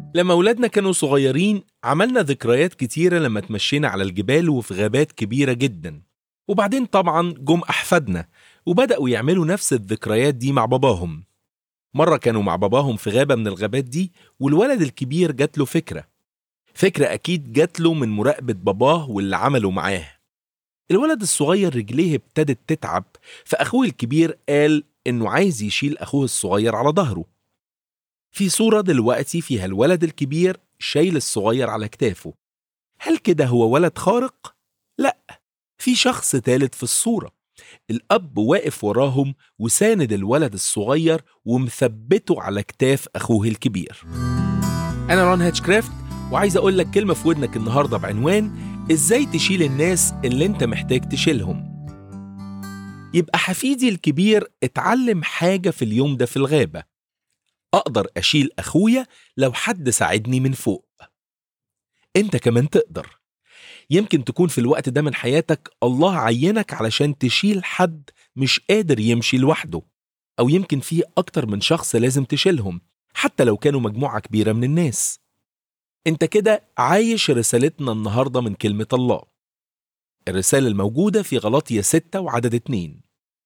لما ولادنا كانوا صغيرين عملنا ذكريات كتيرة لما تمشينا على الجبال وفي غابات كبيرة جدا وبعدين طبعا جم أحفادنا وبدأوا يعملوا نفس الذكريات دي مع باباهم مرة كانوا مع باباهم في غابة من الغابات دي والولد الكبير جات له فكرة فكرة أكيد جات له من مراقبة باباه واللي عمله معاه الولد الصغير رجليه ابتدت تتعب فأخوه الكبير قال إنه عايز يشيل أخوه الصغير على ظهره في صورة دلوقتي فيها الولد الكبير شايل الصغير على كتافه هل كده هو ولد خارق؟ لا في شخص ثالث في الصورة الأب واقف وراهم وساند الولد الصغير ومثبته على كتاف أخوه الكبير أنا ران هاتشكرافت وعايز أقول لك كلمة في ودنك النهاردة بعنوان إزاي تشيل الناس اللي أنت محتاج تشيلهم يبقى حفيدي الكبير اتعلم حاجة في اليوم ده في الغابة أقدر أشيل أخويا لو حد ساعدني من فوق أنت كمان تقدر يمكن تكون في الوقت ده من حياتك الله عينك علشان تشيل حد مش قادر يمشي لوحده أو يمكن فيه أكتر من شخص لازم تشيلهم حتى لو كانوا مجموعة كبيرة من الناس أنت كده عايش رسالتنا النهاردة من كلمة الله الرسالة الموجودة في غلطية 6 وعدد 2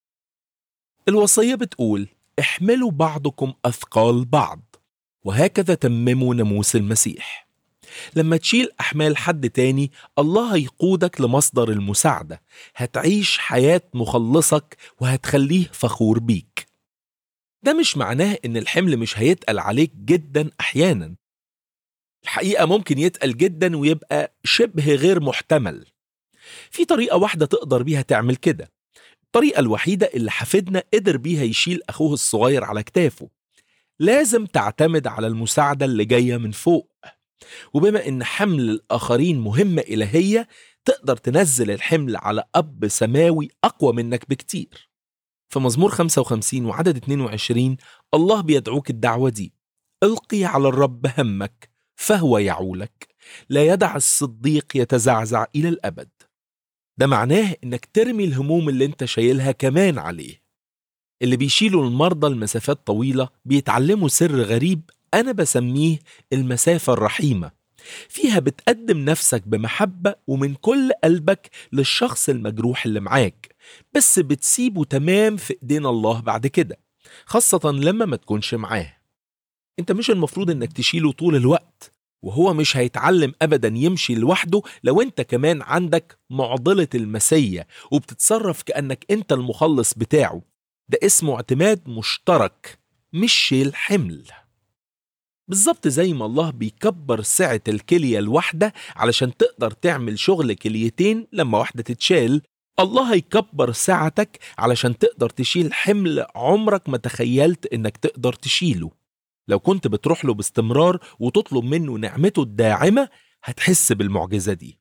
الوصية بتقول احملوا بعضكم أثقال بعض وهكذا تمموا ناموس المسيح لما تشيل أحمال حد تاني الله هيقودك لمصدر المساعدة هتعيش حياة مخلصك وهتخليه فخور بيك ده مش معناه إن الحمل مش هيتقل عليك جدا أحيانا الحقيقة ممكن يتقل جدا ويبقى شبه غير محتمل في طريقة واحدة تقدر بيها تعمل كده الطريقة الوحيدة اللي حفيدنا قدر بيها يشيل أخوه الصغير على كتافه لازم تعتمد على المساعدة اللي جاية من فوق وبما إن حمل الآخرين مهمة إلهية تقدر تنزل الحمل على أب سماوي أقوى منك بكتير في مزمور 55 وعدد 22 الله بيدعوك الدعوة دي القي على الرب همك فهو يعولك لا يدع الصديق يتزعزع إلى الأبد ده معناه إنك ترمي الهموم اللي انت شايلها كمان عليه اللي بيشيلوا المرضى لمسافات طويلة بيتعلموا سر غريب أنا بسميه المسافة الرحيمة فيها بتقدم نفسك بمحبة ومن كل قلبك للشخص المجروح اللي معاك بس بتسيبه تمام في ايدين الله بعد كده خاصة لما ما تكونش معاه انت مش المفروض انك تشيله طول الوقت وهو مش هيتعلم ابدا يمشي لوحده لو انت كمان عندك معضلة المسية وبتتصرف كأنك انت المخلص بتاعه ده اسمه اعتماد مشترك مش شيل حمل بالظبط زي ما الله بيكبر سعة الكلية الواحدة علشان تقدر تعمل شغل كليتين لما واحدة تتشال الله هيكبر سعتك علشان تقدر تشيل حمل عمرك ما تخيلت انك تقدر تشيله لو كنت بتروح له باستمرار وتطلب منه نعمته الداعمة هتحس بالمعجزة دي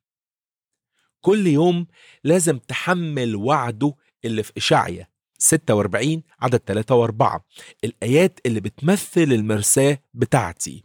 كل يوم لازم تحمل وعده اللي في إشعيا 46 عدد 3 و4 الآيات اللي بتمثل المرساة بتاعتي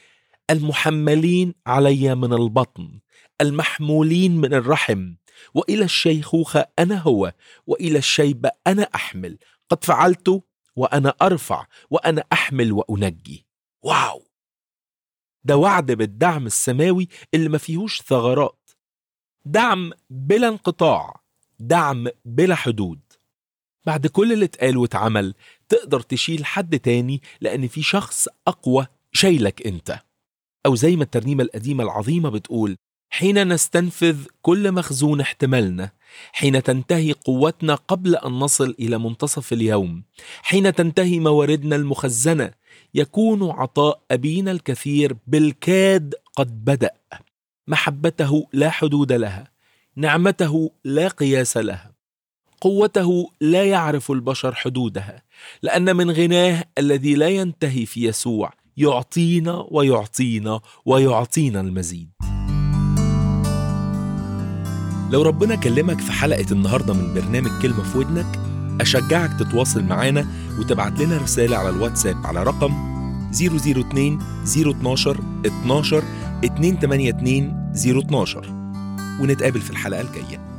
المحملين علي من البطن المحمولين من الرحم وإلى الشيخوخة أنا هو وإلى الشيبة أنا أحمل قد فعلت وأنا أرفع وأنا أحمل وأنجي واو ده وعد بالدعم السماوي اللي ما فيهوش ثغرات دعم بلا انقطاع دعم بلا حدود بعد كل اللي اتقال واتعمل تقدر تشيل حد تاني لأن في شخص أقوى شايلك أنت أو زي ما الترنيمة القديمة العظيمة بتقول حين نستنفذ كل مخزون احتمالنا حين تنتهي قوتنا قبل ان نصل الى منتصف اليوم حين تنتهي مواردنا المخزنه يكون عطاء ابينا الكثير بالكاد قد بدا محبته لا حدود لها نعمته لا قياس لها قوته لا يعرف البشر حدودها لان من غناه الذي لا ينتهي في يسوع يعطينا ويعطينا ويعطينا المزيد لو ربنا كلمك في حلقة النهاردة من برنامج كلمة في ودنك أشجعك تتواصل معانا وتبعت لنا رسالة على الواتساب على رقم 002 012 12 282 012 ونتقابل في الحلقة الجاية